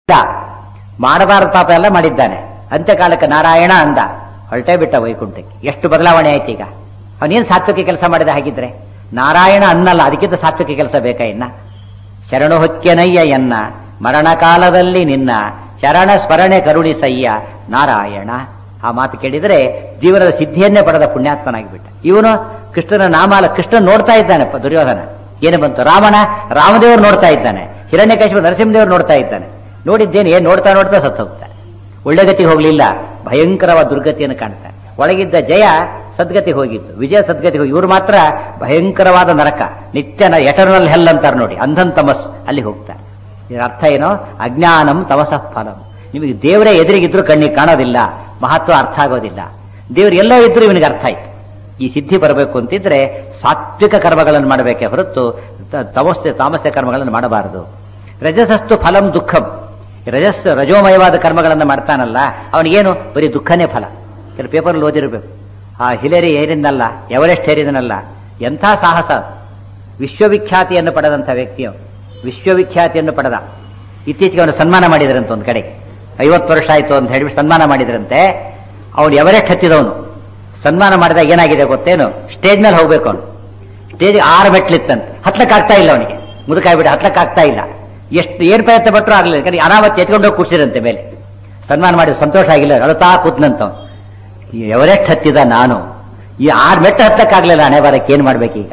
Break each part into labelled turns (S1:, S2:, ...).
S1: ಮಾಡಬಾರದು ಪಾಪ ಎಲ್ಲ ಮಾಡಿದ್ದಾನೆ ಅಂತ್ಯಕಾಲಕ್ಕೆ ನಾರಾಯಣ ಅಂದ ಹೊರಟೇ ಬಿಟ್ಟ ವೈಕುಂಠಕ್ಕೆ ಎಷ್ಟು ಬದಲಾವಣೆ ಆಯ್ತು ಈಗ ಅವನೇನು ಸಾತ್ವಿಕ ಕೆಲಸ ಮಾಡಿದ ಹಾಗಿದ್ರೆ ನಾರಾಯಣ ಅನ್ನಲ್ಲ ಅದಕ್ಕಿಂತ ಸಾತ್ವಿಕ ಕೆಲಸ ಬೇಕಾ ಇನ್ನ ಶರಣು ಹೊಕ್ಕೆನಯ್ಯ ಎನ್ನ ಮರಣ ಕಾಲದಲ್ಲಿ ನಿನ್ನ ಶರಣ ಸ್ಮರಣೆ ಕರುಣಿಸಯ್ಯ ನಾರಾಯಣ ಆ ಮಾತು ಕೇಳಿದರೆ ಜೀವನದ ಸಿದ್ಧಿಯನ್ನೇ ಪಡೆದ ಪುಣ್ಯಾತ್ಮನಾಗಿಬಿಟ್ಟ ಇವನು ಕೃಷ್ಣನ ನಾಮಾಲ ಕೃಷ್ಣ ನೋಡ್ತಾ ಇದ್ದಾನೆ ಪ- ದುರ್ಯೋಧನ ಏನು ಬಂತು ರಾಮನ ರಾಮದೇವರು ನೋಡ್ತಾ ಇದ್ದಾನೆ ಹಿರಣ್ಯಕೇಶ್ವರ ನರಸಿಂಹದೇವರು ನೋಡ್ತಾ ಇದ್ದಾನೆ ನೋಡಿದ್ದೇನು ಏನ್ ನೋಡ್ತಾ ನೋಡ್ತಾ ಸತ್ತು ಹೋಗ್ತಾನೆ ಒಳ್ಳೆ ಗತಿಗೆ ಹೋಗ್ಲಿಲ್ಲ ಭಯಂಕರವಾದ ದುರ್ಗತಿಯನ್ನು ಕಾಣ್ತಾನೆ ಒಳಗಿದ್ದ ಜಯ ಸದ್ಗತಿ ಹೋಗಿತ್ತು ವಿಜಯ ಸದ್ಗತಿ ಹೋಗಿ ಇವರು ಮಾತ್ರ ಭಯಂಕರವಾದ ನರಕ ನಿತ್ಯನ ಎಟರ್ನಲ್ ಹೆಲ್ ಅಂತಾರೆ ನೋಡಿ ಅಂಧನ್ ತಮಸ್ ಅಲ್ಲಿ ಹೋಗ್ತಾರೆ ಇದರ ಅರ್ಥ ಏನೋ ಅಜ್ಞಾನಂ ತಮಸಃ ಫಲಂ ನಿಮಗೆ ದೇವರೇ ಎದುರಿಗಿದ್ರು ಕಣ್ಣಿಗೆ ಕಾಣೋದಿಲ್ಲ ಮಹತ್ವ ಅರ್ಥ ಆಗೋದಿಲ್ಲ ದೇವರು ಎಲ್ಲೋ ಇದ್ರು ಇವನಿಗೆ ಅರ್ಥ ಆಯ್ತು ಈ ಸಿದ್ಧಿ ಬರಬೇಕು ಅಂತಿದ್ರೆ ಸಾತ್ವಿಕ ಕರ್ಮಗಳನ್ನು ಮಾಡಬೇಕೇ ಹೊರತು ತ- ತಮಸ್ತೆ ತಾಮಸ್ಯ ಕರ್ಮಗಳನ್ನು ಮಾಡಬಾರದು ರಜಸಸ್ತು ಫಲಂ ದುಃಖಂ ರಜಸ್ ರಜೋಮಯವಾದ ಕರ್ಮಗಳನ್ನು ಮಾಡ್ತಾನಲ್ಲ ಅವನಿಗೇನು ಬರೀ ದುಃಖನೇ ಫಲ ಕೆಲವು ಪೇಪರ್ ಓದಿರಬೇಕು ಆ ಹಿಲೇರಿ ಏರಿದ್ನಲ್ಲ ಎವರೆಸ್ಟ್ ಏರಿದನಲ್ಲ ಎಂಥ ಸಾಹಸ ವಿಶ್ವವಿಖ್ಯಾತಿಯನ್ನು ಪಡೆದಂಥ ವ್ಯಕ್ತಿಯು ವಿಶ್ವವಿಖ್ಯಾತಿಯನ್ನು ಪಡೆದ ಇತ್ತೀಚೆಗೆ ಅವನು ಸನ್ಮಾನ ಮಾಡಿದ್ರಂತ ಒಂದು ಕಡೆ ಐವತ್ತು ವರ್ಷ ಆಯ್ತು ಅಂತ ಹೇಳಿ ಸನ್ಮಾನ ಮಾಡಿದ್ರಂತೆ ಅವನು ಎವರೆಸ್ಟ್ ಹತ್ತಿದವನು ಸನ್ಮಾನ ಮಾಡಿದಾಗ ಏನಾಗಿದೆ ಗೊತ್ತೇನು ಸ್ಟೇಜ್ ಮೇಲೆ ಹೋಗ್ಬೇಕು ಅವನು ಸ್ಟೇಜ್ ಆರು ಮೆಟ್ಲಿತ್ತಂತೆ ಹತ್ಲಕ್ ಆಗ್ತಾ ಇಲ್ಲ ಅವನಿಗೆ ಮುದುಕಾಗ್ಬಿಟ್ಟು ಹತ್ಲಕ್ ಆಗ್ತಾ ಇಲ್ಲ ಎಷ್ಟು ಏನ್ ಪ್ರಯತ್ನ ಪಟ್ಟರು ಆಗ್ಲಿಲ್ಲ ಯಾಕಂದ್ರೆ ಅನಾವತ್ತು ಎತ್ಕೊಂಡೋಗಿ ಕೂರ್ಸಿರಂತೆ ಮೇಲೆ ಸನ್ಮಾನ ಮಾಡಿ ಸಂತೋಷ ಆಗಿಲ್ಲ ಅಳತಾ ಕೂತ್ನಂತ ಅವ್ನು. ಈ ಎವರೆಸ್ಟ್ ಹತ್ತಿದ ನಾನು ಈ ಆರು ಮೆಟ್ಟ ಹತ್ತಕ್ಕಾಗ್ಲಿಲ್ಲ ಹಣೆ ಬರಕ್ಕೆ ಏನ್ ಮಾಡ್ಬೇಕೀಗ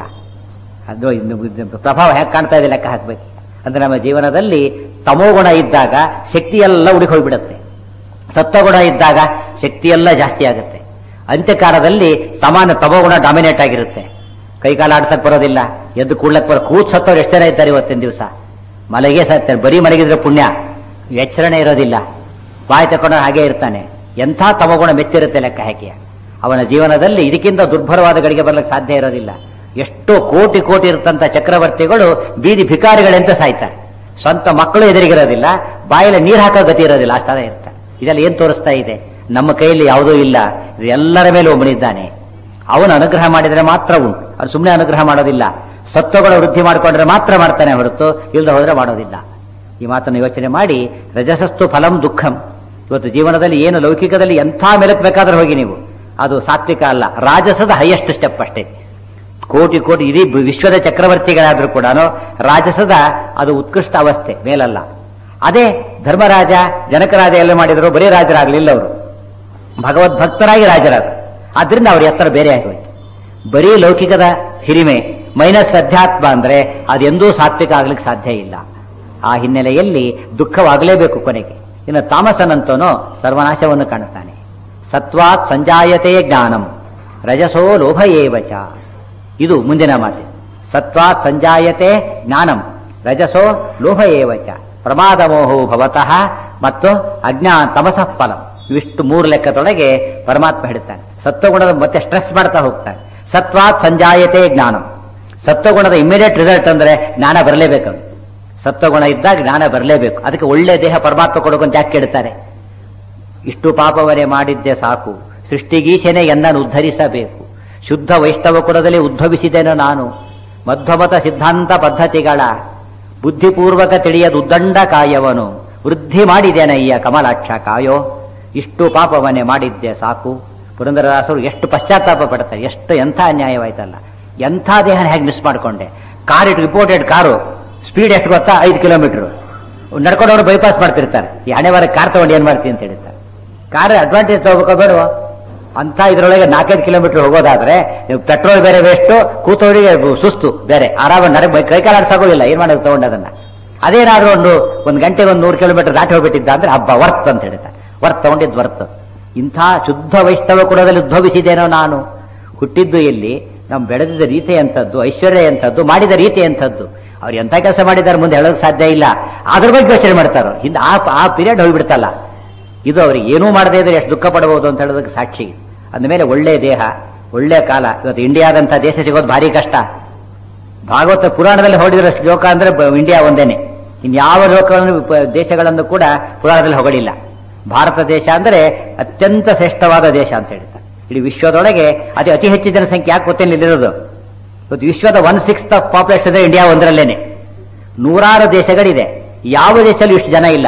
S1: ಅದು ಇನ್ನು ಇದು ಪ್ರಭಾವ ಹೇಗೆ ಕಾಣ್ತಾ ಇದೆ ಲೆಕ್ಕ ಹಾಕ್ಬೇಕು ಅಂದ್ರೆ ನಮ್ಮ ಜೀವನದಲ್ಲಿ ತಮೋಗುಣ ಇದ್ದಾಗ ಶಕ್ತಿ ಎಲ್ಲ ಉಡುಗಿ ಹೋಗ್ಬಿಡುತ್ತೆ ಸತ್ವಗುಣ ಇದ್ದಾಗ ಶಕ್ತಿ ಎಲ್ಲ ಜಾಸ್ತಿ ಆಗುತ್ತೆ ಅಂತ್ಯಕಾಲದಲ್ಲಿ ಸಮಾನ ತಮೋಗುಣ ಡಾಮಿನೇಟ್ ಆಗಿರುತ್ತೆ ಕೈಕಾಲ ಆಡ್ಸಕ್ ಬರೋದಿಲ್ಲ ಎದ್ದು ಕೂಡ್ಲಕ್ ಬರೋ ಕೂತ್ ಸತ್ತವ್ರು ಎಷ್ಟು ಜನ ಇದ್ದಾರೆ ಇವತ್ತಿನ ದಿವಸ ಮಲಗೆ ಸತ್ತಾರೆ ಬರೀ ಮಲಗಿದ್ರೆ ಪುಣ್ಯ ಎಚ್ಚರಣೆ ಇರೋದಿಲ್ಲ ಬಾಯಿ ತಗೊಂಡು ಹಾಗೆ ಇರ್ತಾನೆ ಎಂಥ ತಮಗುಣ ಮೆತ್ತಿರುತ್ತೆ ಲೆಕ್ಕ ಹಾಕಿ ಅವನ ಜೀವನದಲ್ಲಿ ಇದಕ್ಕಿಂತ ದುರ್ಭರವಾದ ಗಳಿಗೆ ಬರ್ಲಿಕ್ಕೆ ಸಾಧ್ಯ ಇರೋದಿಲ್ಲ ಎಷ್ಟೋ ಕೋಟಿ ಕೋಟಿ ಇರ್ತಂತ ಚಕ್ರವರ್ತಿಗಳು ಬೀದಿ ಭಿಕಾರಿಗಳೆಂತ ಸಾಯ್ತಾರೆ ಸ್ವಂತ ಮಕ್ಕಳು ಎದುರಿಗಿರೋದಿಲ್ಲ ಬಾಯಲ್ಲಿ ನೀರು ಹಾಕೋ ಗತಿ ಇರೋದಿಲ್ಲ ಆ ಸ್ಥಳ ಇರ್ತಾರೆ ಇದೆಲ್ಲ ಏನ್ ತೋರಿಸ್ತಾ ಇದೆ ನಮ್ಮ ಕೈಯಲ್ಲಿ ಯಾವುದೂ ಇಲ್ಲ ಇದು ಎಲ್ಲರ ಮೇಲೆ ಒಬ್ಬನಿದ್ದಾನೆ ಅವನು ಅನುಗ್ರಹ ಮಾಡಿದ್ರೆ ಮಾತ್ರ ಉಂಟು ಅವ್ನು ಸುಮ್ಮನೆ ಅನುಗ್ರಹ ಮಾಡೋದಿಲ್ಲ ಸತ್ವಗಳ ವೃದ್ಧಿ ಮಾಡಿಕೊಂಡ್ರೆ ಮಾತ್ರ ಮಾಡ್ತಾನೆ ಹೊರತು ಇಲ್ಲದೆ ಹೋದ್ರೆ ಮಾಡೋದಿಲ್ಲ ಈ ಮಾತನ್ನು ಯೋಚನೆ ಮಾಡಿ ರಜಸಸ್ತು ಫಲಂ ದುಃಖಂ ಇವತ್ತು ಜೀವನದಲ್ಲಿ ಏನು ಲೌಕಿಕದಲ್ಲಿ ಎಂಥ ಮೆಲಕ್ ಬೇಕಾದ್ರೆ ಹೋಗಿ ನೀವು ಅದು ಸಾತ್ವಿಕ ಅಲ್ಲ ರಾಜಸದ ಹೈಯೆಸ್ಟ್ ಸ್ಟೆಪ್ ಅಷ್ಟೇ ಕೋಟಿ ಕೋಟಿ ಇಡೀ ಬ- ವಿಶ್ವದ ಚಕ್ರವರ್ತಿಗಳಾದ್ರೂ ಕೂಡ ರಾಜಸದ ಅದು ಉತ್ಕೃಷ್ಟ ಅವಸ್ಥೆ ಮೇಲಲ್ಲ ಅದೇ ಧರ್ಮರಾಜ ಜನಕರಾಜ ಎಲ್ಲ ಮಾಡಿದ್ರು ಬರೀ ರಾಜರಾಗಲಿಲ್ಲ ಅವರು ಭಗವದ್ಭಕ್ತರಾಗಿ ರಾಜರಾದರು ಆದ್ರಿಂದ ಅವ್ರ ಎತ್ತರ ಬೇರೆ ಆಗೋಯ್ತು ಬರೀ ಲೌಕಿಕದ ಹಿರಿಮೆ ಮೈನಸ್ ಅಧ್ಯಾತ್ಮ ಅಂದ್ರೆ ಅದೆಂದೂ ಸಾತ್ವಿಕ ಆಗ್ಲಿಕ್ಕೆ ಸಾಧ್ಯ ಇಲ್ಲ ಆ ಹಿನ್ನೆಲೆಯಲ್ಲಿ ದುಃಖವಾಗಲೇಬೇಕು ಕೊನೆಗೆ ಇನ್ನು ತಾಮಸನಂತನೋ ಸರ್ವನಾಶವನ್ನು ಕಾಣುತ್ತಾನೆ ಸತ್ವಾತ್ ಸಂಜಾಯತೆ ಜ್ಞಾನಂ ರಜಸೋ ಲೋಭ ಏವಚ ಇದು ಮುಂದಿನ ಮಾತು ಸತ್ವಾತ್ ಸಂಜಾಯತೆ ಜ್ಞಾನಂ ರಜಸೋ ಲೋಭ ಏವಚ ಪ್ರಮಾದ ಮೋಹೋ ಭವತಃ ಮತ್ತು ಅಜ್ಞಾ ತಮಸಃ ಫಲಂ ಇವಿಷ್ಟು ಮೂರು ಲೆಕ್ಕದೊಳಗೆ ಪರಮಾತ್ಮ ಹೇಳ್ತಾನೆ ಸತ್ವಗುಣದ ಮತ್ತೆ ಸ್ಟ್ರೆಸ್ ಮಾಡ್ತಾ ಹೋಗ್ತಾನೆ ಸತ್ವಾತ್ ಸಂಜಾಯತೆ ಜ್ಞಾನಂ ಸತ್ವಗುಣದ ಇಮಿಡಿಯೇಟ್ ರಿಸಲ್ಟ್ ಅಂದ್ರೆ ಜ್ಞಾನ ಬರಲೇಬೇಕು ಅವ್ನಿಗೆ. ಸತ್ವಗುಣ ಇದ್ದಾಗ ಜ್ಞಾನ ಬರಲೇಬೇಕು ಅದಕ್ಕೆ ಒಳ್ಳೆ ದೇಹ ಪರಮಾತ್ಮ ಕೊಡೋಕಂತ ಯಾಕೆ ಕೇಳ್ತಾರೆ ಇಷ್ಟು ಪಾಪವರೆ ಮಾಡಿದ್ದೆ ಸಾಕು ಸೃಷ್ಟಿಗೀಶನೆ ಎನ್ನನ್ನು ಉದ್ಧರಿಸಬೇಕು ಶುದ್ಧ ವೈಷ್ಣವ ಕುಲದಲ್ಲಿ ಉದ್ಭವಿಸಿದೆನು ನಾನು ಮಧ್ವಮತ ಸಿದ್ಧಾಂತ ಪದ್ಧತಿಗಳ ಬುದ್ಧಿಪೂರ್ವಕ ತಿಳಿಯದ ಉದ್ದಂಡ ಕಾಯವನು ವೃದ್ಧಿ ಮಾಡಿದೆನಯ್ಯ ಕಮಲಾಕ್ಷ ಕಾಯೋ ಇಷ್ಟು ಪಾಪವನ್ನೇ ಮಾಡಿದ್ದೆ ಸಾಕು ಪುರಂದರದಾಸರು ಎಷ್ಟು ಪಶ್ಚಾತ್ತಾಪ ಪಡ್ತಾರೆ ಎಷ್ಟು ಎಂಥ ಅನ್ಯಾಯವಾಯ್ತಲ್ಲ ಎಂಥ ದೇಹನ ಹೇಗೆ ಮಿಸ್ ಮಾಡ್ಕೊಂಡೆ ಕಾರ್ ಇಟ್ಟು ರಿಪೋರ್ಟೆಡ್ ಕಾರು ಸ್ಪೀಡ್ ಎಷ್ಟು ಗೊತ್ತಾ ಐದು ಕಿಲೋಮೀಟರ್ ನಡ್ಕೊಂಡವ್ರು ಬೈಪಾಸ್ ಮಾಡ್ತಿರ್ತಾರೆ ಈ ಹಣೆ ವಾರ ಕಾರ್ ತಗೊಂಡು ಏನ್ ಮಾಡ್ತೀನಿ ಅಂತ ಹೇಳ್ತಾರೆ ಕಾರ್ ಅಡ್ವಾಂಟೇಜ್ ತಗೋಬೇಕೋ ಬೇಡವೋ ಅಂತ ಇದ್ರೊಳಗೆ ನಾಲ್ಕೈದು ಕಿಲೋಮೀಟರ್ ಹೋಗೋದಾದ್ರೆ ನೀವು ಪೆಟ್ರೋಲ್ ಬೇರೆ ವೇಸ್ಟ್ ಕೂತವರಿಗೆ ಸುಸ್ತು ಬೇರೆ ಆರಾಮ ನಡ ಕೈಕಾಲ ಆಡ್ಸಾಗೋದಿಲ್ಲ ಏನ್ ಮಾಡೋದು ತಗೊಂಡದನ್ನ ಅದೇನಾದ್ರೂ ಒಂದು ಒಂದು ಗಂಟೆಗೆ ಒಂದು ನೂರು ಕಿಲೋಮೀಟರ್ ದಾಟಿ ಹೋಗ್ಬಿಟ್ಟಿದ್ದ ಅಂದ್ರೆ ಹಬ್ಬ ವರ್ತ್ ಅಂತ ಹೇಳ್ತಾರೆ ವರ್ತ್ ತಗೊಂಡಿದ್ದು ವರ್ತ್ ಇಂಥ ಶುದ್ಧ ವೈಷ್ಣವ ಕುಲದಲ್ಲಿ ಉದ್ಭವಿಸಿದೇನೋ ನಾನು ಹುಟ್ಟಿದ್ದು ಎಲ್ಲಿ ನಾವು ಬೆಳೆದಿದ್ದ ರೀತಿ ಎಂಥದ್ದು ಐಶ್ವರ್ಯ ಎಂಥದ್ದು ಮಾಡಿದ ರೀತಿ ಎಂಥದ್ದು ಅವ್ರು ಎಂಥ ಕೆಲಸ ಮಾಡಿದ್ದಾರೆ ಮುಂದೆ ಹೇಳೋಕೆ ಸಾಧ್ಯ ಇಲ್ಲ ಅದ್ರ ಬಗ್ಗೆ ಯೋಚನೆ ಮಾಡ್ತಾರೋ ಹಿಂದೆ ಆ ಆ ಪೀರಿಯಡ್ ಹೋಗ್ಬಿಡ್ತಲ್ಲ ಇದು ಅವ್ರಿಗೆ ಏನೂ ಮಾಡದೇ ಇದ್ರೆ ಎಷ್ಟು ದುಃಖ ಪಡಬಹುದು ಅಂತ ಹೇಳೋದಕ್ಕೆ ಸಾಕ್ಷಿ ಅಂದಮೇಲೆ ಒಳ್ಳೆ ದೇಹ ಒಳ್ಳೆ ಕಾಲ ಇವತ್ತು ಇಂಡಿಯಾದಂಥ ದೇಶ ಸಿಗೋದು ಭಾರಿ ಕಷ್ಟ ಭಾಗವತ ಪುರಾಣದಲ್ಲಿ ಹೊಡಿದಿರೋ ಶ್ಲೋಕ ಅಂದ್ರೆ ಬ- ಇಂಡಿಯಾ ಒಂದೇನೆ ಇನ್ಯಾವ ಲೋಕಗಳನ್ನು ಪ- ದೇಶಗಳನ್ನು ಕೂಡ ಪುರಾಣದಲ್ಲಿ ಹೊಗಳಿಲ್ಲ ಭಾರತ ದೇಶ ಅಂದ್ರೆ ಅತ್ಯಂತ ಶ್ರೇಷ್ಠವಾದ ದೇಶ ಅಂತ ಹೇಳ್ತಾರೆ ಇಡೀ ವಿಶ್ವದೊಳಗೆ ಅತಿ ಅತಿ ಹೆಚ್ಚು ಜನಸಂಖ್ಯೆ ಯಾಕೆ ಗೊತ್ತೇನು ಇಲ್ಲಿರೋದು ಇವತ್ತು ವಿಶ್ವದ one sixth of population India ಒಂದರಲ್ಲೇನೆ ನೂರಾರು ದೇಶಗಳಿದೆ ಯಾವ ದೇಶದಲ್ಲೂ ಇಷ್ಟು ಜನ ಇಲ್ಲ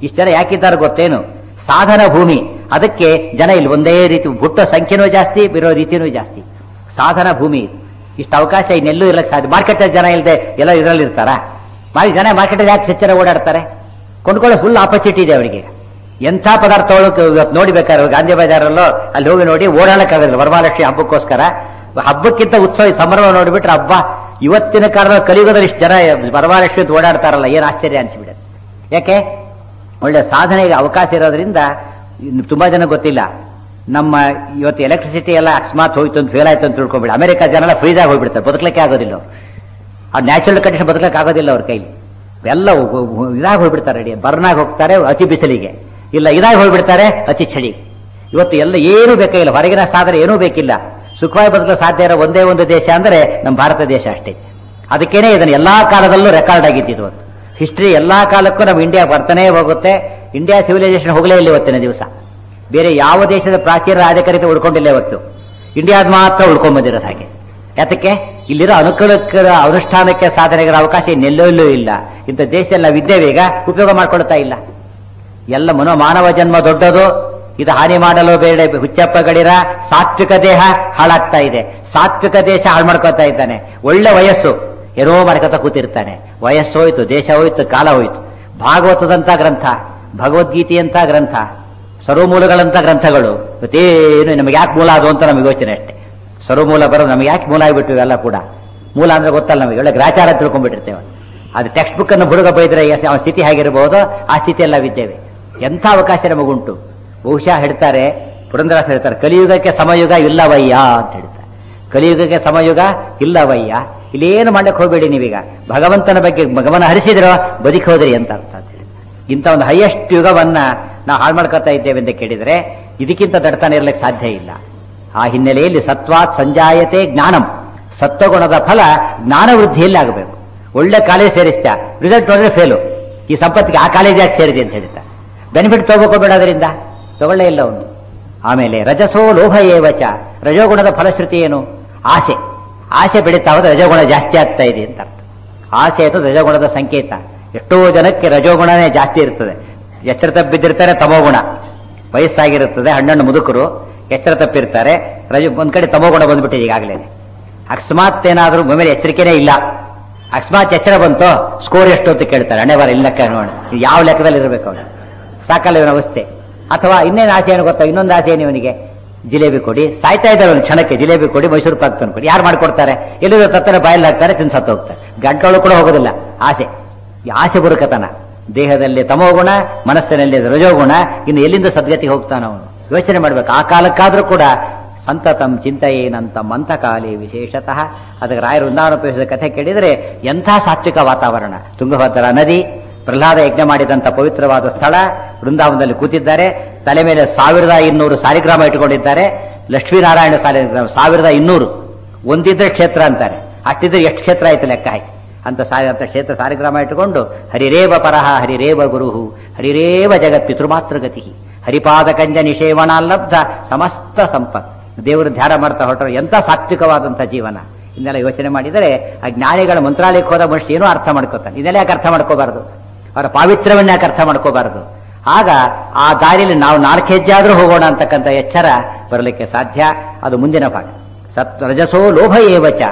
S1: ಇಷ್ಟು ಜನ ಯಾಕಿದ್ದಾರೆ ಗೊತ್ತೇನು ಸಾಧನ ಭೂಮಿ ಅದಕ್ಕೆ ಜನ ಇಲ್ಲಿ ಒಂದೇ ರೀತಿ ಹುಟ್ಟೋ ಸಂಖ್ಯೆನೂ ಜಾಸ್ತಿ ಬಿರೋ ರೀತಿನೂ ಜಾಸ್ತಿ ಸಾಧನ ಭೂಮಿ ಇದು. ಇಷ್ಟು ಅವಕಾಶ ಇನ್ನೆಲ್ಲೂ ಇರಕ್ಕೆ ಸಾಧ್ಯ ಮಾರ್ಕೆಟ್ ಜನ ಇಲ್ಲದೆ ಎಲ್ಲ ಇದರಲ್ಲಿ ಇರ್ತಾರಾ ಮಾಡಿ ಜನ ಮಾರ್ಕೆಟ್ ಯಾಕೆ ಹೆಚ್ಚರ ಓಡಾಡ್ತಾರೆ ಕೊಂಡ್ಕೊಳ್ಳೋ ಫುಲ್ ಆಪರ್ಚುನಿಟಿ ಇದೆ ಅವರಿಗೆ ಎಂಥ ಪದಾರ್ಥಗಳು ಇವತ್ತು ನೋಡಿ ಬೇಕಾದ್ರೆ ಗಾಂಧಿ ಬಜಾರಲ್ಲೋ ಅಲ್ಲಿ ಹೋಗಿ ನೋಡಿ ಓಡಾಡಕ್ಕಾಗೋದಿಲ್ಲ ವರಮಹಾಲಕ್ಷ್ಮಿ ಹಬ್ಬಕ್ಕೋಸ್ಕರ ಹಬ್ಬಕ್ಕಿಂತ ಉತ್ಸವ ಈ ಸಂಭ್ರಮ ನೋಡಿಬಿಟ್ರೆ ಹಬ್ಬ ಇವತ್ತಿನ ಕಾಲದಲ್ಲಿ ಕಲಿಯುಗದಲ್ಲಿ ಇಷ್ಟು ಜನ ವರಮಹಾಲಕ್ಷ್ಮಿ ಅಂತ ಓಡಾಡ್ತಾರಲ್ಲ ಏನು ಆಶ್ಚರ್ಯ ಅನ್ಸಿಬಿಡುತ್ತೆ ಯಾಕೆ ಒಳ್ಳೆ ಸಾಧನೆಗೆ ಅವಕಾಶ ಇರೋದ್ರಿಂದ ಇನ್ನು ತುಂಬಾ ಜನ ಗೊತ್ತಿಲ್ಲ ನಮ್ಮ ಇವತ್ತು ಎಲೆಕ್ಟ್ರಿಸಿಟಿ ಎಲ್ಲ ಅಕಸ್ಮಾತ್ ಹೋಯ್ತು ಅಂತ ಫೇಲ್ ಆಯ್ತು ಅಂತ ತಿಳ್ಕೊಂಬಿಡಿ ಅಮೆರಿಕ ಜನ ಎಲ್ಲ ಫ್ರೀಜಾಗಿ ಹೋಗ್ಬಿಡ್ತಾರೆ ಬದುಕಲಿಕ್ಕೆ ಆಗೋದಿಲ್ಲ ಅವ್ರು. ಆ ನ್ಯಾಚುರಲ್ ಕಂಡೀಷನ್ ಬದುಕಲಿಕ್ಕೆ ಆಗೋದಿಲ್ಲ ಅವ್ರ ಕೈಲಿ ಎಲ್ಲ ಇದಾಗಿ ಹೋಗ್ಬಿಡ್ತಾರೆ ರೆಡಿ ಬರ್ನಾಗಿ ಹೋಗ್ತಾರೆ ಅತಿ ಬಿಸಿಲಿಗೆ ಇಲ್ಲ ಇದಾಗಿ ಹೋಗ್ಬಿಡ್ತಾರೆ ಅತಿ ಚಳಿ ಇವತ್ತು ಎಲ್ಲ ಏನೂ ಬೇಕಾಗಿಲ್ಲ ಹೊರಗಿನ ಸಾಧನೆ ಏನೂ ಬೇಕಿಲ್ಲ ಸುಖವಾಗಿ ಬದುಕಲು ಸಾಧ್ಯ ಇರೋ ಒಂದೇ ಒಂದು ದೇಶ ಅಂದ್ರೆ ನಮ್ಮ ಭಾರತ ದೇಶ ಅಷ್ಟೇ ಅದಕ್ಕೇನೆ ಇದನ್ನು ಎಲ್ಲಾ ಕಾಲದಲ್ಲೂ ರೆಕಾರ್ಡ್ ಆಗಿದ್ದು ಅದು ಹಿಸ್ಟ್ರಿ ಎಲ್ಲಾ ಕಾಲಕ್ಕೂ ನಮ್ಮ ಇಂಡಿಯಾ ಬರ್ತಾನೆ ಹೋಗುತ್ತೆ ಇಂಡಿಯಾ ಸಿವಿಲೈಸೇಷನ್ ಹೋಗಲೇ ಇಲ್ಲ ಇವತ್ತಿನ ದಿವಸ ಬೇರೆ ಯಾವ ದೇಶದ ಪ್ರಾಚೀನ ರಾಜಕರಿತ ಉಳ್ಕೊಂಡಿಲ್ಲ ಇವತ್ತು ಇಂಡಿಯಾದ ಮಾತ್ರ ಉಳ್ಕೊಂಡ್ಬಂದಿರೋದು ಹಾಗೆ ಯಾತಕ್ಕೆ ಇಲ್ಲಿರೋ ಅನುಕೂಲಕರ ಅನುಷ್ಠಾನಕ್ಕೆ ಸಾಧನೆಗಳ ಅವಕಾಶ ಇನ್ನೆಲ್ಲೂ ಇಲ್ಲೂ ಇಲ್ಲ ಇಂಥ ದೇಶದಲ್ಲಿ ನಾವು ಇದ್ದೇವೆ ಈಗ ಉಪಯೋಗ ಮಾಡ್ಕೊಳ್ತಾ ಇಲ್ಲ ಎಲ್ಲ ಮನೋ ಮಾನವ ಜನ್ಮ ದೊಡ್ಡದು ಇದು ಹಾನಿ ಮಾಡಲು ಬೇಡ ಹುಚ್ಚಪ್ಪ ಗಡಿರ ಸಾತ್ವಿಕ ದೇಹ ಹಾಳಾಗ್ತಾ ಇದೆ ಸಾತ್ವಿಕ ದೇಶ ಹಾಳು ಮಾಡ್ಕೊತಾ ಇದ್ದಾನೆ ಒಳ್ಳೆ ವಯಸ್ಸು ಏನೋ ಮಾಡ್ಕೊತಾ ಕೂತಿರ್ತಾನೆ ವಯಸ್ಸು ಹೋಯ್ತು ದೇಶ ಹೋಯ್ತು ಕಾಲ ಹೋಯ್ತು ಭಾಗವತದಂತ ಗ್ರಂಥ ಭಗವದ್ಗೀತೆಯಂತ ಗ್ರಂಥ ಸರ್ವಮೂಲಗಳಂತ ಗ್ರಂಥಗಳು ಇವತ್ತೇನು ನಮಗೆ ಯಾಕೆ ಮೂಲ ಅದು ಅಂತ ನಮಗೆ ಯೋಚನೆ ಅಷ್ಟೇ ಸರ್ವಮೂಲ ಬರೋದು ನಮಗೆ ಯಾಕೆ ಮೂಲ ಆಗಿಬಿಟ್ಟು ಇವೆಲ್ಲ ಕೂಡ ಮೂಲ ಅಂದ್ರೆ ಗೊತ್ತಲ್ಲ ನಮಗೆ ಒಳ್ಳೆ ಗ್ರಾಚಾರ ತಿಳ್ಕೊಂಡ್ಬಿಟ್ಟಿರ್ತೇವೆ ಅದು ಟೆಕ್ಸ್ಟ್ ಬುಕ್ ಅನ್ನು ಹುಡುಗ ಬೈದ್ರೆ ಎಸ್- ಅವನ ಸ್ಥಿತಿ ಹೇಗಿರಬಹುದು ಆ ಸ್ಥಿತಿಯಲ್ಲಿ ನಾವಿದ್ದೇವೆ ಎಂಥ ಅವಕಾಶ ನಮಗುಂಟು ಬಹುಶಃ ಹೇಳ್ತಾರೆ ಪುರಂದರಾಸ ಹೇಳ್ತಾರೆ ಕಲಿಯುಗಕ್ಕೆ ಸಮಯುಗ ಇಲ್ಲವಯ್ಯ ಅಂತ ಹೇಳ್ತಾರೆ ಕಲಿಯುಗಕ್ಕೆ ಸಮಯುಗ ಇಲ್ಲವಯ್ಯ ಇಲ್ಲೇನು ಮಾಡಕ್ಕೆ ಹೋಗ್ಬೇಡಿ ನೀವೀಗ ಭಗವಂತನ ಬಗ್ಗೆ ಗಮನ ಹರಿಸಿದ್ರೋ ಬದುಕಿ ಹೋದ್ರಿ ಅಂತ ಅರ್ಥ ಅಂತ ಹೇಳಿ ಇಂಥ ಒಂದು ಹೈಯೆಸ್ಟ್ ಯುಗವನ್ನ ನಾವು ಹಾಳು ಮಾಡ್ಕೊತಾ ಇದ್ದೇವೆ ಅಂತ ಕೇಳಿದ್ರೆ ಇದಕ್ಕಿಂತ ದಡ್ತಾನೆ ಇರ್ಲಿಕ್ಕೆ ಸಾಧ್ಯ ಇಲ್ಲ ಆ ಹಿನ್ನೆಲೆಯಲ್ಲಿ ಸತ್ವಾತ್ ಸಂಜಾಯತೆ ಜ್ಞಾನಂ ಸತ್ವಗುಣದ ಫಲ ಜ್ಞಾನ ವೃದ್ಧಿಯಲ್ಲಿ ಆಗಬೇಕು ಒಳ್ಳೆ ಕಾಲೇಜ್ ಸೇರಿಸ್ತಾ ರಿಸಲ್ಟ್ ನೋಡಿದ್ರೆ ಫೇಲು ಈ ಸಂಪತ್ತಿಗೆ ಆ ಕಾಲೇಜ್ ಯಾಕೆ ಸೇರಿದೆ ಅಂತ ಹೇಳ್ತಾ ಬೆನಿಫಿಟ್ ತಗೋಕೋ ಬೇಡ ಅದರಿಂದ ತಗೊಳ್ಳೇ ಇಲ್ಲ ಅವನು ಆಮೇಲೆ ರಜಸೋ ಲೋಭ ಏವಚ ರಜೋಗುಣದ ಫಲಶ್ರುತಿ ಏನು ಆಸೆ ಆಸೆ ಬೆಳೀತಾ ಹೋದ್ರೆ ರಜೋಗುಣ ಜಾಸ್ತಿ ಆಗ್ತಾ ಇದೆ ಅಂತ ಅರ್ಥ ಆಸೆ ಅದು ರಜೋಗುಣದ ಸಂಕೇತ ಎಷ್ಟೋ ಜನಕ್ಕೆ ರಜೋಗುಣನೇ ಜಾಸ್ತಿ ಇರ್ತದೆ ಎಚ್ಚರ ತಪ್ಪಿದ್ದಿರ್ತಾರೆ ತಮೋಗುಣ ವಯಸ್ಸಾಗಿರುತ್ತದೆ ಹಣ್ಣಣ್ಣು ಮುದುಕರು ಎಚ್ಚರ ತಪ್ಪಿರ್ತಾರೆ ರಜ ಒಂದ್ ಕಡೆ ತಮೋಗುಣ ಬಂದ್ಬಿಟ್ಟಿದೆ ಈಗಾಗಲೇ ಅಕಸ್ಮಾತ್ ಏನಾದ್ರೂ ಮೇಲೆ ಎಚ್ಚರಿಕೆನೇ ಇಲ್ಲ ಅಕಸ್ಮಾತ್ ಎಚ್ಚರ ಬಂತು ಸ್ಕೋರ್ ಎಷ್ಟು ಅಂತ ಕೇಳ್ತಾರೆ ಹಣೆ ಬಾರ ಇಲ್ಲ ಲೆಕ್ಕ ನೋಡಿ ಯಾವ ಲೆಕ್ಕದಲ್ಲಿ ಇರಬೇಕು ಅವನು ಸಾಕಲ್ಲ ಇವನ ಅವಸ್ಥೆ ಅಥವಾ ಇನ್ನೇನು ಆಸೆ ಏನು ಗೊತ್ತಾ ಇನ್ನೊಂದು ಆಸೆ ಏನು ಇವನಿಗೆ ಜಿಲೇಬಿ ಕೊಡಿ ಸಾಯ್ತಾ ಇದ್ದಾರೆ ಒಂದು ಕ್ಷಣಕ್ಕೆ ಜಿಲೇಬಿ ಕೊಡಿ ಮೈಸೂರು ಪಾಕ್ ತಂದು ಕೊಡಿ ಯಾರು ಮಾಡ್ಕೊಡ್ತಾರೆ ಎಲ್ಲಿರೋ ತತ್ತನೆ ಬಾಯಲ್ಲಿ ಹಾಕ್ತಾರೆ ತಿನ್ ಸತ್ತು ಹೋಗ್ತಾರೆ ಗಂಟಲು ಕೂಡ ಹೋಗೋದಿಲ್ಲ ಆಸೆ ಈ ಆಸೆ ಬುರುಕತನ ದೇಹದಲ್ಲಿ ತಮೋಗುಣ ಮನಸ್ಸಿನಲ್ಲಿ ರಜೋಗುಣ ಇನ್ನು ಎಲ್ಲಿಂದ ಸದ್ಗತಿಗೆ ಹೋಗ್ತಾನ ಅವನು ಯೋಚನೆ ಮಾಡ್ಬೇಕು ಆ ಕಾಲಕ್ಕಾದ್ರೂ ಕೂಡ ಸಂತತಂ ಚಿಂತೆಯೇನಂತ ಮಂತಕಾಲಿ ವಿಶೇಷತಃ ಅದಕ್ಕೆ ರಾಯರು ವೃಂದಾವನೋಪಯೋಗಿಸಿದ ಕಥೆ ಕೇಳಿದರೆ ಎಂಥ ಸಾತ್ವಿಕ ವಾತಾವರಣ ತುಂಗಭದ್ರಾ ನದಿ ಪ್ರಹ್ಲಾದ ಯಜ್ಞ ಮಾಡಿದಂಥ ಪವಿತ್ರವಾದ ಸ್ಥಳ ವೃಂದಾವನದಲ್ಲಿ ಕೂತಿದ್ದಾರೆ ತಲೆ ಮೇಲೆ ಸಾವಿರದ ಇನ್ನೂರು ಸಾಲಿಗ್ರಾಮ ಇಟ್ಟುಕೊಂಡಿದ್ದಾರೆ ಲಕ್ಷ್ಮೀನಾರಾಯಣ ಸಾಲಿಗ್ರಾಮ ಸಾವಿರದ ಇನ್ನೂರು ಒಂದಿದ್ರೆ ಕ್ಷೇತ್ರ ಅಂತಾರೆ ಅಷ್ಟಿದ್ರೆ ಎಷ್ಟು ಕ್ಷೇತ್ರ ಆಯ್ತು ಲೆಕ್ಕ ಹಾಕಿ ಅಂತ ಸಾರಿ ಅಂತ ಕ್ಷೇತ್ರ ಸಾಲಿಗ್ರಾಮ ಇಟ್ಟುಕೊಂಡು ಹರಿರೇವ ಪರಹ ಹರಿರೇವ ಗುರುಹು ಹರಿರೇವ ಜಗತ್ ಪಿತೃಮಾತೃಗತಿ ಹರಿಪಾದ ಕಂಜ ನಿಷೇವಣಾಲಬ್ಧ ಸಮಸ್ತ ಸಂಪತ್ ದೇವರು ಧ್ಯಾನ ಮಾಡ್ತಾ ಹೊರಟರು ಎಂಥ ಸಾತ್ವಿಕವಾದಂಥ ಜೀವನ ಇದನ್ನೆಲ್ಲ ಯೋಚನೆ ಮಾಡಿದರೆ ಆ ಜ್ಞಾನಿಗಳ ಮಂತ್ರಾಲಯಕ್ಕೆ ಹೋದ ಮನುಷ್ಯ ಏನೂ ಅರ್ಥ ಮಾಡ್ಕೋತಾನೆ ಇದೆಲ್ಲ ಯಾಕೆ ಅರ್ಥ ಮಾಡ್ಕೋಬಾರದು ಅವರ ಪಾವಿತ್ರ್ಯವನ್ನ ಯಾಕೆ ಅರ್ಥ ಮಾಡ್ಕೋಬಾರದು ಆಗ ಆ ದಾರಿಯಲ್ಲಿ ನಾವು ನಾಲ್ಕು ಹೆಜ್ಜೆ ಆದ್ರೂ ಹೋಗೋಣ ಅಂತಕ್ಕಂಥ ಎಚ್ಚರ ಬರಲಿಕ್ಕೆ ಸಾಧ್ಯ ಅದು ಮುಂದಿನ ಭಾಗ ಸತ್ ರಜಸೋ ಲೋಭ ಏವಚ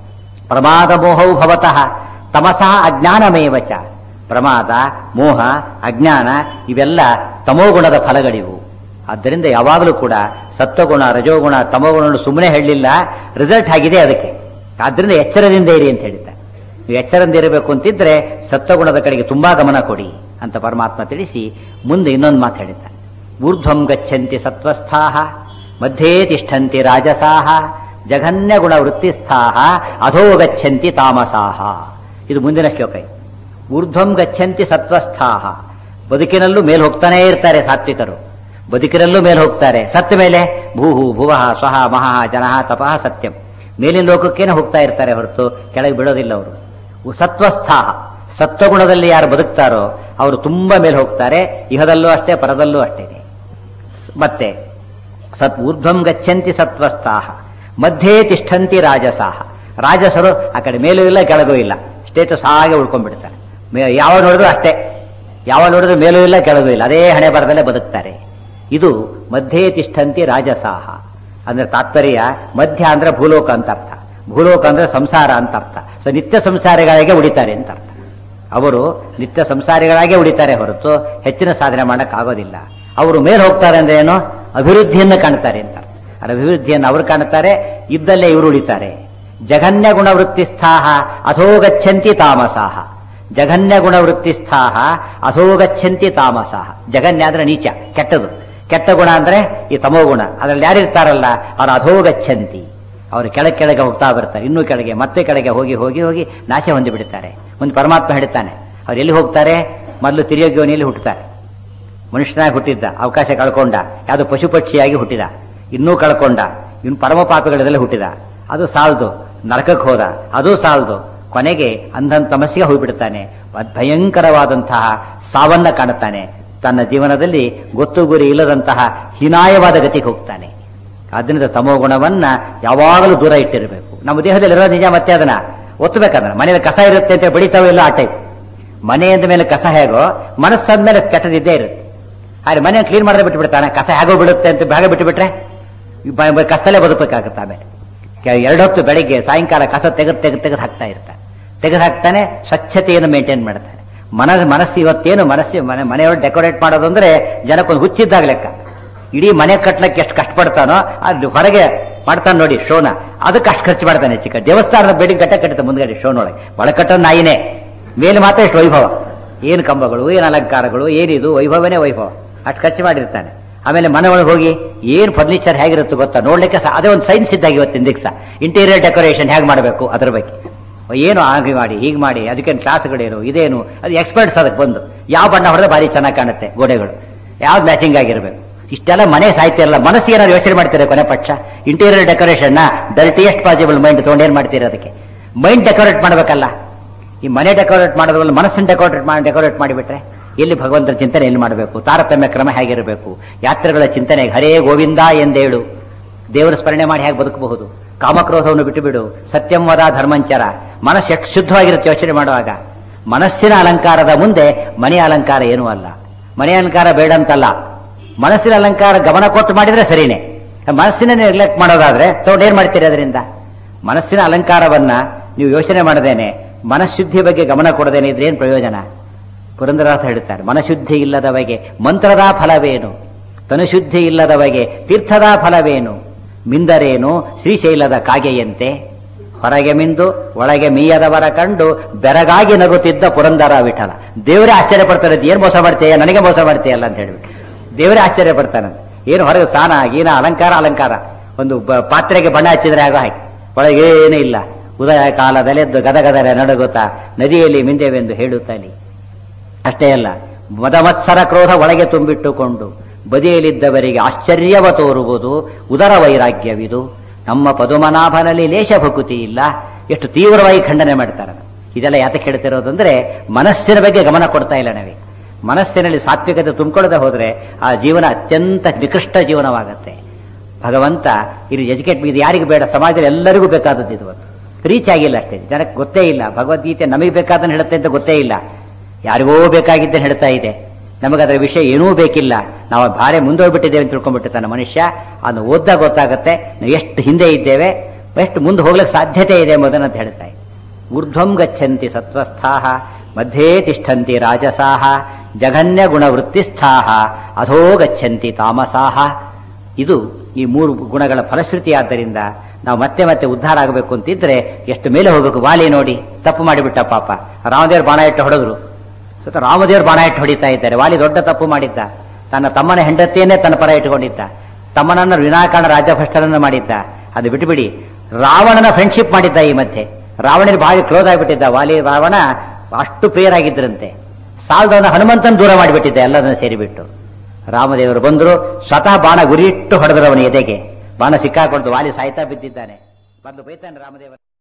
S1: ಪ್ರಮಾದ ಮೋಹವು ಭವತಃ ತಮಸಃ ಅಜ್ಞಾನಮೇವಚ ಪ್ರಮಾದ ಮೋಹ ಅಜ್ಞಾನ ಇವೆಲ್ಲ ತಮೋಗುಣದ ಫಲಗಳಿವು ಆದ್ದರಿಂದ ಯಾವಾಗಲೂ ಕೂಡ ಸತ್ವಗುಣ ರಜೋಗುಣ ತಮೋಗುಣ ಸುಮ್ಮನೆ ಹೇಳಲಿಲ್ಲ ರಿಸಲ್ಟ್ ಆಗಿದೆ ಅದಕ್ಕೆ ಆದ್ರಿಂದ ಎಚ್ಚರದಿಂದ ಇರಿ ಅಂತ ಹೇಳಿದ್ದ ನೀವು ಎಚ್ಚರದಿಂದ ಇರಬೇಕು ಅಂತಿದ್ರೆ ಸತ್ವಗುಣದ ಕಡೆಗೆ ತುಂಬಾ ಗಮನ ಕೊಡಿ ಅಂತ ಪರಮಾತ್ಮ ತಿಳಿಸಿ ಮುಂದೆ ಇನ್ನೊಂದು ಮಾತು ಹೇಳಿದ್ದ ಊರ್ಧ್ವಂ ಗಚ್ಚಂತಿ ಸತ್ವಸ್ಥಾಹ ಮಧ್ಯೆ ತಿಷ್ಠಂತಿ ರಾಜಸಾಹ ಜಘನ್ಯ ಗುಣ ವೃತ್ತಿಸ್ಥಾಹ ಅಧೋ ಗಚ್ಚಂತಿ ತಾಮಸಾಹ ಇದು ಮುಂದಿನ ಶ್ಲೋಕ ಇದು. ಊರ್ಧ್ವಂ ಗಚ್ಚಂತಿ ಸತ್ವಸ್ಥಾಹ ಬದುಕಿನಲ್ಲೂ ಮೇಲೆ ಹೋಗ್ತಾನೇ ಇರ್ತಾರೆ ಸಾತ್ವಿಕರು ಬದುಕಿನಲ್ಲೂ ಮೇಲೆ ಹೋಗ್ತಾರೆ ಸತ್ತ ಮೇಲೆ ಭೂಹು ಭುವಃ ಸ್ವಹ ಮಹಾ ಜನಃ ತಪಃ ಸತ್ಯಂ ಮೇಲಿನ ಲೋಕಕ್ಕೇನೆ ಹೋಗ್ತಾ ಇರ್ತಾರೆ ಹೊರತು ಕೆಳಗೆ ಬಿಡೋದಿಲ್ಲ ಅವರು ಸತ್ವಸ್ಥಾಹ ಸತ್ವಗುಣದಲ್ಲಿ ಯಾರು ಬದುಕ್ತಾರೋ ಅವರು ತುಂಬಾ ಮೇಲೆ ಹೋಗ್ತಾರೆ ಇಹದಲ್ಲೂ ಅಷ್ಟೇ ಪರದಲ್ಲೂ ಅಷ್ಟೇ ಮತ್ತೆ ಸತ್ ಊರ್ಧ್ವಂ ಗಚ್ಚಂತಿ ಸತ್ವಸ್ಥಾಹ ಮಧ್ಯೆ ತಿಷ್ಠಂತಿ ರಾಜಸಾಹ ರಾಜಸರು ಆ ಕಡೆ ಮೇಲೂ ಇಲ್ಲ ಕೆಳಗೂ ಇಲ್ಲ ಸ್ಟೇಟಸ್ ಹಾಗೆ ಉಳ್ಕೊಂಡ್ಬಿಡ್ತಾರೆ ಮೇ- ಯಾವ ನೋಡಿದ್ರು ಅಷ್ಟೇ ಯಾವಾಗ ನೋಡಿದ್ರೆ ಮೇಲೂ ಇಲ್ಲ ಕೆಳಗೂ ಇಲ್ಲ ಅದೇ ಹಣೆ ಬರದಲ್ಲೇ ಬದುಕ್ತಾರೆ ಇದು ಮಧ್ಯೆ ತಿಷ್ಠಂತಿ ರಾಜಸಾಹ ಅಂದ್ರೆ ತಾತ್ಪರ್ಯ ಮಧ್ಯ ಅಂದ್ರೆ ಭೂಲೋಕ ಅಂತ ಅರ್ಥ ಭೂಲೋಕ ಅಂದ್ರೆ ಸಂಸಾರ ಅಂತ ಅರ್ಥ ಸೊ ನಿತ್ಯ ಸಂಸಾರಿಗಳಿಗೆ ಉಳಿತಾರೆ ಅಂತ ಅರ್ಥ ಅವರು ನಿತ್ಯ ಸಂಸಾರಿಗಳಾಗೇ ಉಳಿತಾರೆ ಹೊರತು ಹೆಚ್ಚಿನ ಸಾಧನೆ ಮಾಡೋಕ್ಕಾಗೋದಿಲ್ಲ ಅವರು ಮೇಲೆ ಹೋಗ್ತಾರೆ ಅಂದ್ರೆ ಏನು ಅಭಿವೃದ್ಧಿಯನ್ನು ಕಾಣ್ತಾರೆ ಅಂತ ಅರ್ಥ. ಆ ಅಭಿವೃದ್ಧಿಯನ್ನು ಅವರು ಕಾಣುತ್ತಾರೆ ಇದ್ದಲ್ಲೇ ಇವರು ಉಳಿತಾರೆ ಜಘನ್ಯ ಗುಣವೃತ್ತಿಸ್ಥಾಹ ಅಧೋಗಚ್ಚಂತಿ ತಾಮಸಾಹ ಜಘನ್ಯ ಗುಣವೃತ್ತಿಸ್ಥಾಹ ಅಧೋಗಚ್ಚಂತಿ ತಾಮಸಾಹ ಜಗನ್ಯ ಅಂದ್ರೆ ನೀಚ ಕೆಟ್ಟದು ಕೆಟ್ಟ ಗುಣ ಅಂದ್ರೆ ಈ ತಮೋ ಗುಣ ಅದ್ರಲ್ಲಿ ಯಾರಿರ್ತಾರಲ್ಲ ಅವ್ರು ಅಧೋಗಚ್ಚಂತಿ ಅವರು ಕೆಳಗೆ ಕೆಳಗೆ ಹೋಗ್ತಾ ಬರ್ತಾರೆ ಇನ್ನೂ ಕೆಳಗೆ ಮತ್ತೆ ಕೆಳಗೆ ಹೋಗಿ ಹೋಗಿ ಹೋಗಿ ನಾಶ ಹೊಂದಿ ಬಿಡುತ್ತಾರೆ ಒಂದು ಪರಮಾತ್ಮ ಹೇಳ್ತಾನೆ ಅವ್ರು ಎಲ್ಲಿ ಹೋಗ್ತಾರೆ ಮೊದಲು ತಿರಿಯೋಗ್ಯೋನಿಯಲ್ಲಿ ಹುಟ್ಟುತ್ತಾರೆ ಮನುಷ್ಯನಾಗಿ ಹುಟ್ಟಿದ್ದ ಅವಕಾಶ ಕಳ್ಕೊಂಡ ಯಾವುದು ಪಶು ಪಕ್ಷಿಯಾಗಿ ಹುಟ್ಟಿದ ಇನ್ನೂ ಕಳ್ಕೊಂಡ ಇನ್ನು ಪರಮ ಪಾಪಗಳಿಗೆಲ್ಲ ಹುಟ್ಟಿದ ಅದು ಸಾಲದು ನರಕಕ್ಕೆ ಹೋದ ಅದು ಸಾಲದು ಕೊನೆಗೆ ಅಂಧನ್ ತಮಸ್ಸಿಗೆ ಹೋಗ್ಬಿಡ್ತಾನೆ ಅದ್ ಭಯಂಕರವಾದಂತಹ ಸಾವನ್ನ ಕಾಣುತ್ತಾನೆ ತನ್ನ ಜೀವನದಲ್ಲಿ ಗೊತ್ತು ಗುರಿ ಇಲ್ಲದಂತಹ ಹೀನಾಯವಾದ ಗತಿಗೆ ಹೋಗ್ತಾನೆ ಅದರಿಂದ ತಮೋ ಗುಣವನ್ನ ಯಾವಾಗಲೂ ದೂರ ಇಟ್ಟಿರಬೇಕು ನಮ್ಮ ದೇಹದಲ್ಲಿ ಇರೋ ನಿಜ ಮತ್ತೆ ಅದನ್ನ ಒತ್ತಬೇಕಂದ್ರೆ ಮನೇಲಿ ಕಸ ಇರುತ್ತೆ ಅಂತ ಬೆಳಿತಾವೋ ಇಲ್ಲ ಆ ಟೈಪ್ ಮನೆ ಅಂದ ಮೇಲೆ ಕಸ ಹೇಗೋ ಮನಸ್ಸಾದ ಮೇಲೆ ಕೆಟ್ಟದಿದ್ದೇ ಇರುತ್ತೆ ಆದ್ರೆ ಮನೆ ಕ್ಲೀನ್ ಮಾಡದೆ ಬಿಟ್ಟು ಬಿಡ್ತಾನೆ ಕಸ ಹೇಗೋ ಬಿಡುತ್ತೆ ಅಂತ ಬೇಗ ಬಿಟ್ಟು ಬಿಟ್ರೆ ಬ- ಬ- ಕಸದಲ್ಲೇ ಬದುಕಬೇಕಾಗುತ್ತೆ ಆಮೇಲೆ ಕೆ- ಎರಡೊತ್ತು ಬೆಳಿಗ್ಗೆ ಸಾಯಂಕಾಲ ಕಸ ತೆಗೆದು ತೆಗೆದು ತೆಗೆದು ಹಾಕ್ತಾ ಇರ್ತಾನೆ ತೆಗೆದು ಹಾಕ್ತಾನೆ ಸ್ವಚ್ಛತೆಯನ್ನು ಮೇಂಟೈನ್ ಮಾಡ್ತಾನೆ ಮನ ಮನಸ್ಸು ಇವತ್ತೇನು ಮನಸ್ಸು ಮನೆ ಮನೆಯೊಳಗೆ ಡೆಕೋರೇಟ್ ಮಾಡೋದು ಅಂದ್ರೆ ಜನಕ್ಕೊಂದು ಹುಚ್ಚಿದ್ದಾಗ ಲೆಕ್ಕ ಇಡೀ ಮನೆ ಕಟ್ಲಕ್ಕೆ ಎಷ್ಟು ಕಷ್ಟಪಡ್ತಾನೋ ಅದು ಹೊರಗೆ ಮಾಡ್ತಾನೆ ನೋಡಿ ಶೋನ ಅದಕ್ಕೆ ಅಷ್ಟು ಖರ್ಚು ಮಾಡ್ತಾನೆ ಚಿಕ್ಕ ದೇವಸ್ಥಾನದ ಬೇಡಿಗೆ ಗಟ್ಟ ಕಟ್ಟುತ್ತೆ ಮುಂದ್ಗಡೆ ಶೋನೊಳಗೆ ಒಳ ಕಟ್ಟೋ ನಾಯಿನೇ ಮೇಲೆ ಮಾತ್ರ ಎಷ್ಟು ವೈಭವ ಏನು ಕಂಬಗಳು ಏನು ಅಲಂಕಾರಗಳು ಏನಿದು ವೈಭವನೇ ವೈಭವ ಅಷ್ಟು ಖರ್ಚು ಮಾಡಿರ್ತಾನೆ ಆಮೇಲೆ ಮನೆ ಒಳಗೆ ಹೋಗಿ ಏನು ಫರ್ನಿಚರ್ ಹೇಗಿರುತ್ತೆ ಗೊತ್ತಾ ನೋಡ್ಲಿಕ್ಕೆ ಸಹ ಅದೇ ಒಂದು ಸೈನ್ಸ್ ಇದ್ದಾಗ ಇವತ್ತಿನ ದಿವಸ ಇಂಟೀರಿಯರ್ ಡೆಕೋರೇಷನ್ ಹೇಗೆ ಮಾಡಬೇಕು ಅದ್ರ ಬಗ್ಗೆ ಏನು ಹಾಗೆ ಮಾಡಿ ಹೀಗೆ ಮಾಡಿ ಅದಕ್ಕೇನು ಕ್ಲಾಸ್ಗಳೇನು ಇದೇನು ಅದು ಎಕ್ಸ್ಪರ್ಟ್ಸ್ ಅದಕ್ಕೆ ಬಂದು ಯಾವ ಬಣ್ಣ ಹೊಡೆದ್ರೆ ಭಾರಿ ಚೆನ್ನಾಗಿ ಕಾಣುತ್ತೆ ಗೋಡೆಗಳು ಯಾವ್ದು ಮ್ಯಾಚಿಂಗ್ ಆಗಿರಬೇಕು ಇಷ್ಟೆಲ್ಲ ಮನೆ ಸಾಹಿತ್ಯ ಇರಲ್ಲ ಮನಸ್ಸಿಗೆ ಏನಾದ್ರು ಯೋಚನೆ ಮಾಡ್ತೀರಾ ಕೊನೆ ಪಕ್ಷ interior decoration dirtiest possible mind ತೊಗೊಂಡು ಏನ್ ಮಾಡ್ತೀರಾ ಅದಕ್ಕೆ ಮೈಂಡ್ ಡೆಕೋರೇಟ್ ಮಾಡಬೇಕಲ್ಲ ಈ ಮನೆ ಡೆಕೋರೇಟ್ ಮಾಡೋದ್ರಲ್ಲಿ ಮನಸ್ಸನ್ನು ಡೆಕೋರೇಟ್ ಮಾಡಿ ಡೆಕೋರೇಟ್ ಮಾಡಿಬಿಟ್ರೆ ಎಲ್ಲಿ ಭಗವಂತನ ಚಿಂತನೆ ಎಲ್ಲಿ ಮಾಡಬೇಕು ತಾರತಮ್ಯ ಕ್ರಮ ಹೇಗಿರಬೇಕು ಯಾತ್ರೆಗಳ ಚಿಂತನೆ ಹರೇ ಗೋವಿಂದ ಎಂದೇಳು ದೇವರ ಸ್ಮರಣೆ ಮಾಡಿ ಹೇಗೆ ಬದುಕಬಹುದು ಕಾಮಕ್ರೋಧವನ್ನು ಬಿಟ್ಟು ಬಿಡು ಸತ್ಯಂ ವದ ಧರ್ಮಂಚರ ಮನಸ್ಸು ಎಷ್ಟು ಶುದ್ಧವಾಗಿರುತ್ತೆ ಯೋಚನೆ ಮಾಡುವಾಗ ಮನಸ್ಸಿನ ಅಲಂಕಾರದ ಮುಂದೆ ಮನೆಯ ಅಲಂಕಾರ ಏನೂ ಅಲ್ಲ ಮನೆಯ ಅಲಂಕಾರ ಬೇಡ ಅಂತಲ್ಲ ಮನಸ್ಸಿನ ಅಲಂಕಾರ ಗಮನ ಕೊಟ್ಟು ಮಾಡಿದ್ರೆ ಸರಿನೇ ಮನಸ್ಸಿನ ನೆಗ್ಲೆಕ್ಟ್ ಮಾಡೋದಾದ್ರೆ ತಗೊಂಡು ಏನ್ ಮಾಡ್ತೀರಿ ಅದರಿಂದ ಮನಸ್ಸಿನ ಅಲಂಕಾರವನ್ನ ನೀವು ಯೋಚನೆ ಮಾಡದೇನೆ ಮನಃಶುದ್ಧಿ ಬಗ್ಗೆ ಗಮನ ಕೊಡದೇನೆ ಇದ್ರೆ ಏನ್ ಪ್ರಯೋಜನ ಪುರಂದರಾಸ ಹೇಳುತ್ತಾರೆ ಮನಶುದ್ಧಿ ಇಲ್ಲದವಗೆ ಮಂತ್ರದ ಫಲವೇನು ತನುಶುದ್ಧಿ ಇಲ್ಲದವಗೆ ತೀರ್ಥದ ಫಲವೇನು ಮಿಂದರೇನು ಶ್ರೀಶೈಲದ ಕಾಗೆಯಂತೆ ಹೊರಗೆ ಮಿಂದು ಒಳಗೆ ಮೀಯದವರ ಕಂಡು ಬೆರಗಾಗಿ ನಗುತ್ತಿದ್ದ ಪುರಂದರ ವಿಠಲ ದೇವರೇ ಆಶ್ಚರ್ಯ ಪಡ್ತಾರೆ ಏನ್ ಮೋಸ ಮಾಡ್ತೀಯ ನನಗೆ ಮೋಸ ಮಾಡ್ತೀಯಲ್ಲ ಅಂತ ಹೇಳ್ಬಿಟ್ಟು ದೇವರೇ ಆಶ್ಚರ್ಯ ಪಡ್ತಾನಂತೆ ಏನು ಹೊರಗೆ ಸ್ನಾನ ಗೀನ ಅಲಂಕಾರ ಅಲಂಕಾರ ಒಂದು ಬ- ಪಾತ್ರೆಗೆ ಬಣ್ಣ ಹಚ್ಚಿದ್ರೆ ಆಗೋ ಹಾಗೆ ಒಳಗೆ ಏನೂ ಇಲ್ಲ ಉದಯ ಕಾಲದಲ್ಲೆದ್ದು ಗದಗದರ ನಡುಗುತ್ತಾ ನದಿಯಲ್ಲಿ ಮಿಂದೆವೆಂದು ಹೇಳುತ್ತಲಿ ಅಷ್ಟೇ ಅಲ್ಲ ಮದಮತ್ಸರ ಕ್ರೋಧ ಒಳಗೆ ತುಂಬಿಟ್ಟುಕೊಂಡು ಬದಿಯಲ್ಲಿದ್ದವರಿಗೆ ಆಶ್ಚರ್ಯವ ತೋರುವುದು ಉದರ ವೈರಾಗ್ಯವಿದು ನಮ್ಮ ಪದುಮನಾಭನಲ್ಲಿ ಲೇಷ ಭಕುತಿ ಇಲ್ಲ ಎಷ್ಟು ತೀವ್ರವಾಗಿ ಖಂಡನೆ ಮಾಡ್ತಾರೆ ಇದೆಲ್ಲ ಯಾತಕ್ಕೆ ಹೇಳ್ತಿರೋದು ಅಂದ್ರೆ ಮನಸ್ಸಿನ ಬಗ್ಗೆ ಗಮನ ಕೊಡ್ತಾ ಇಲ್ಲ ನಾವೇ ಮನಸ್ಸಿನಲ್ಲಿ ಸಾತ್ವಿಕತೆ ತುಂಬಿಕೊಳ್ಳದೆ ಹೋದ್ರೆ ಆ ಜೀವನ ಅತ್ಯಂತ ನಿಕೃಷ್ಟ ಜೀವನವಾಗತ್ತೆ ಭಗವಂತ ಇದು ಎಜುಕೇಟ್ ಇದು ಯಾರಿಗೂ ಬೇಡ ಸಮಾಜದಲ್ಲಿ ಎಲ್ಲರಿಗೂ ಬೇಕಾದದ್ದು ಇದು ರೀಚ್ ಆಗಿಲ್ಲ ಅಷ್ಟೇ ಜನಕ್ಕೆ ಗೊತ್ತೇ ಇಲ್ಲ ಭಗವದ್ಗೀತೆ ನಮಗೆ ಬೇಕಾದನ್ನು ಹೇಳುತ್ತೆ ಅಂತ ಗೊತ್ತೇ ಇಲ್ಲ ಯಾರಿಗೋ ಬೇಕಾಗಿದ್ದನ್ನು ಹೇಳ್ತಾ ಇದೆ ನಮಗದರ ವಿಷಯ ಏನೂ ಬೇಕಿಲ್ಲ ನಾವು ಭಾರಿ ಮುಂದೋಗ್ಬಿಟ್ಟಿದ್ದೇವೆ ಅಂತ ತಿಳ್ಕೊಂಡ್ಬಿಟ್ಟಿರ್ತಾನೆ ಮನುಷ್ಯ ಅದನ್ನು ಓದ್ದಾಗ ಗೊತ್ತಾಗುತ್ತೆ ನಾವು ಎಷ್ಟು ಹಿಂದೆ ಇದ್ದೇವೆ ಎಷ್ಟು ಮುಂದೆ ಹೋಗ್ಲಿಕ್ಕೆ ಸಾಧ್ಯತೆ ಇದೆ ಎಂಬುದನ್ನು ಅಂತ ಹೇಳ್ತಾ ಇದೆ ಊರ್ಧ್ವಂ ಗಚ್ಚಂತಿ ಸತ್ವಸ್ಥಾಹ ಮಧ್ಯೆ ತಿಷ್ಠಂತಿ ರಾಜಸಾಹ ಜಘನ್ಯ ಗುಣವೃತ್ತಿಸ್ಥಾಹ ಅಧೋ ಗಚ್ಚಂತಿ ತಾಮಸಾಹ ಇದು ಈ ಮೂರು ಗುಣಗಳ ಫಲಶ್ರುತಿ ಆದ್ದರಿಂದ ನಾವು ಮತ್ತೆ ಮತ್ತೆ ಉದ್ಧಾರ ಆಗಬೇಕು ಅಂತಿದ್ರೆ ಎಷ್ಟು ಮೇಲೆ ಹೋಗಬೇಕು ವಾಲಿ ನೋಡಿ ತಪ್ಪು ಮಾಡಿಬಿಟ್ಟ ಪಾಪ ರಾಮದೇವ್ರ ಬಾಣ ಇಟ್ಟು ಹೊಡೆದ್ರು ಸುತ್ತ ರಾಮದೇವ್ರ ಬಾಣ ಇಟ್ಟು ಹೊಡಿತಾ ಇದ್ದಾರೆ ವಾಲಿ ದೊಡ್ಡ ತಪ್ಪು ಮಾಡಿದ್ದ ತನ್ನ ತಮ್ಮನ ಹೆಂಡತಿಯನ್ನೇ ತನ್ನ ಪರ ಇಟ್ಟುಕೊಂಡಿದ್ದ ತಮ್ಮನನ್ನ ವಿನಾಕಾರಣ ರಾಜ್ಯಭ್ರಷ್ಟರನ್ನು ಮಾಡಿದ್ದ ಅದು ಬಿಟ್ಟುಬಿಡಿ ರಾವಣನ ಫ್ರೆಂಡ್ಶಿಪ್ ಮಾಡಿದ್ದ ಈ ಮಧ್ಯೆ ರಾವಣನ ಭಾರಿ ಕ್ಲೋಸ್ ಆಗಿಬಿಟ್ಟಿದ್ದ ವಾಲಿ ರಾವಣ ಅಷ್ಟು ಪ್ರಿಯರಾಗಿದ್ರಂತೆ ಸಾಲದವನ ಹನುಮಂತನ ದೂರ ಮಾಡಿಬಿಟ್ಟಿದ್ದ ಎಲ್ಲದನ್ನು ಸೇರಿಬಿಟ್ಟು ರಾಮದೇವರು ಬಂದರು ಸ್ವತಃ ಬಾಣ ಗುರಿಯಿಟ್ಟು ಹೊಡೆದ್ರು ಅವನ ಎದೆಗೆ ಬಾಣ ಸಿಕ್ಕಾಕೊಡ್ದು ವಾಲಿ ಸಾಯ್ತಾ ಬಿದ್ದಿದ್ದಾನೆ ಬಂದು ಬೈತಾನೆ ರಾಮದೇವರು